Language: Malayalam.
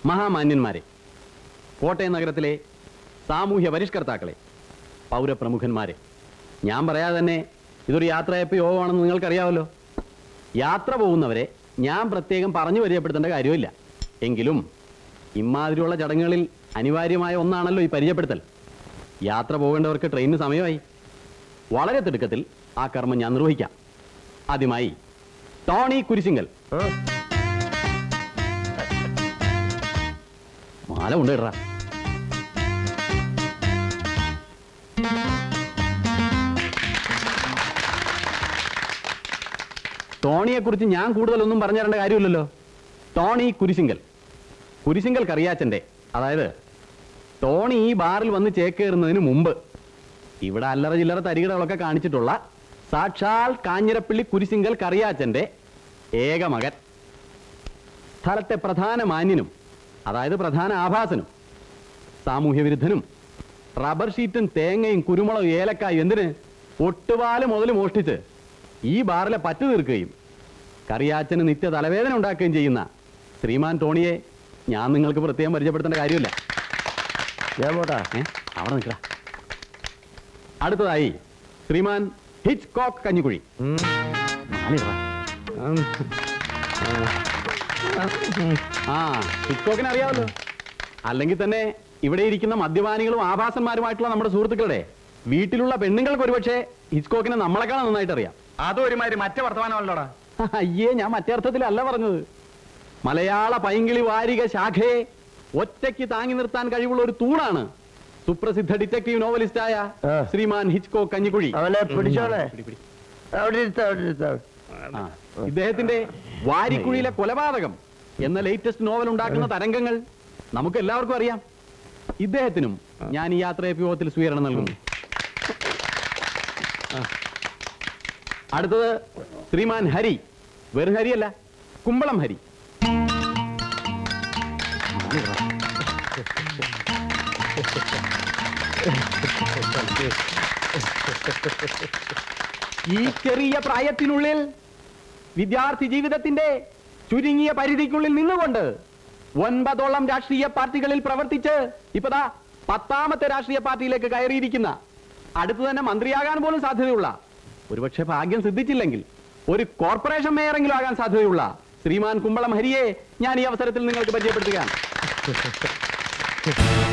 മഹാമാന്യന്മാരെ കോട്ടയം നഗരത്തിലെ സാമൂഹ്യ പരിഷ്കർത്താക്കളെ പൗരപ്രമുഖന്മാരെ ഞാൻ പറയാതെ തന്നെ ഇതൊരു യാത്രയപ്പ് യോഗമാണെന്ന് നിങ്ങൾക്കറിയാമല്ലോ യാത്ര പോകുന്നവരെ ഞാൻ പ്രത്യേകം പറഞ്ഞു പരിചയപ്പെടുത്തേണ്ട കാര്യമില്ല എങ്കിലും ഇമാതിരിയുള്ള ചടങ്ങുകളിൽ അനിവാര്യമായ ഒന്നാണല്ലോ ഈ പരിചയപ്പെടുത്തൽ യാത്ര പോകേണ്ടവർക്ക് ട്രെയിനിന് സമയമായി വളരെ തിടുക്കത്തിൽ ആ കർമ്മം ഞാൻ നിർവഹിക്കാം ആദ്യമായി ടോണി കുരിശിങ്കൽ മാല ഉണ്ട് ഇടറാ ടോണിയെ കുറിച്ച് ഞാൻ കൂടുതലൊന്നും പറഞ്ഞു തരേണ്ട കാര്യമില്ലല്ലോ ടോണി കുരിശിങ്കൽ കുരിശിങ്കൽ കറിയാച്ചന്റെ അതായത് ടോണി ഈ ബാറിൽ വന്ന് ചേക്കേറുന്നതിന് മുമ്പ് ഇവിടെ അല്ലറ ചില്ലറ തരികിടകളൊക്കെ കാണിച്ചിട്ടുള്ള സാക്ഷാൽ കാഞ്ഞിരപ്പള്ളി കുരിശിങ്കൽ കറിയാച്ചന്റെ ഏക മകൻ സ്ഥലത്തെ പ്രധാന മാന്യനും അതായത് പ്രധാന ആഭാസനും സാമൂഹ്യ വിരുദ്ധനും റബ്ബർ ഷീറ്റും തേങ്ങയും കുരുമുളകും ഏലക്കായും എന്തിന് ഒട്ടുപാല് മുതൽ മോഷ്ടിച്ച് ഈ ബാറിലെ പറ്റു തീർക്കുകയും കറിയാച്ചന് നിത്യ തലവേദന ഉണ്ടാക്കുകയും ചെയ്യുന്ന ശ്രീമാൻ ടോണിയെ ഞാൻ നിങ്ങൾക്ക് പ്രത്യേകം പരിചയപ്പെടുത്തേണ്ട കാര്യമില്ല ഞാൻ പോട്ടാ ഏ? അവിടെ നിൽക്കട അടുത്തതായി ശ്രീമാൻ ഹിച്ച് കോക്ക് കഞ്ഞിക്കുഴി മാലിടറാ. ആ ഹിറ്റ്കോക്കിനെ അറിയാമല്ലോ അല്ലെങ്കിൽ തന്നെ ഇവിടെ ഇരിക്കുന്ന മദ്യപാനികളും ആഭാസന്മാരുമായിട്ടുള്ള നമ്മുടെ സുഹൃത്തുക്കളുടെ വീട്ടിലുള്ള പെണ്ണുങ്ങൾക്ക് ഒരുപക്ഷെ ഹിറ്റ്കോക്കിനെ നമ്മളെക്കാൾ നന്നായിട്ട് അറിയാം അതും ഒരുമാതിരി മറ്റേ വർത്തമാനമല്ലോടാ അയ്യേ ഞാൻ മറ്റേ അർത്ഥത്തിലല്ല പറഞ്ഞത് മലയാള പൈങ്കിളി വാരിക ശാഖയെ ഒറ്റയ്ക്ക് താങ്ങി നിർത്താൻ കഴിവുള്ള ഒരു തൂണാണ് സുപ്രസിദ്ധ ഡിറ്റക്റ്റീവ് നോവലിസ്റ്റായ ആ. ശ്രീമാൻ ഹിച്ച്കോ കഞ്ഞിക്കുഴി അവനെ പിടിച്ചോളെ പിടി, പിടി. അവിടെ ഇരുത്ത അവിടെ ഇരുത്ത ആ. ഇദ്ദേഹത്തിന്റെ വാരിക്കുഴിയിലെ കൊലപാതകം എന്ന ലേറ്റസ്റ്റ് നോവൽ ഉണ്ടാക്കുന്ന തരംഗങ്ങൾ നമുക്ക് എല്ലാവർക്കും അറിയാം ഇദ്ദേഹത്തിനും ഞാൻ ഈ യാത്രയപ്പ് യോഗത്തിൽ സ്വീകരണം നൽകുന്നു ആ. അടുത്തത് ശ്രീമാൻ ഹരി വെറും ഹരിയല്ല കുമ്പളം ഹരി ഈ ചെറിയ പ്രായത്തിനുള്ളിൽ വിദ്യാർത്ഥി ജീവിതത്തിന്റെ ചുരുങ്ങിയ പരിധിക്കുള്ളിൽ നിന്നുകൊണ്ട് ഒൻപതോളം രാഷ്ട്രീയ പാർട്ടികളിൽ പ്രവർത്തിച്ച് ഇപ്പതാ പത്താമത്തെ രാഷ്ട്രീയ പാർട്ടിയിലേക്ക് കയറിയിരിക്കുന്ന അടുത്തു തന്നെ മന്ത്രിയാകാൻ പോലും സാധ്യതയുള്ള ഒരുപക്ഷെ ഭാഗ്യം സിദ്ധിച്ചില്ലെങ്കിൽ ഒരു കോർപ്പറേഷൻ മേയറെങ്കിലും ആകാൻ സാധ്യതയുള്ള ശ്രീമാൻ കുമ്പളം ഹരിയെ ഞാൻ ഈ അവസരത്തിൽ നിങ്ങൾക്ക് പരിചയപ്പെടുത്തുകയാണ്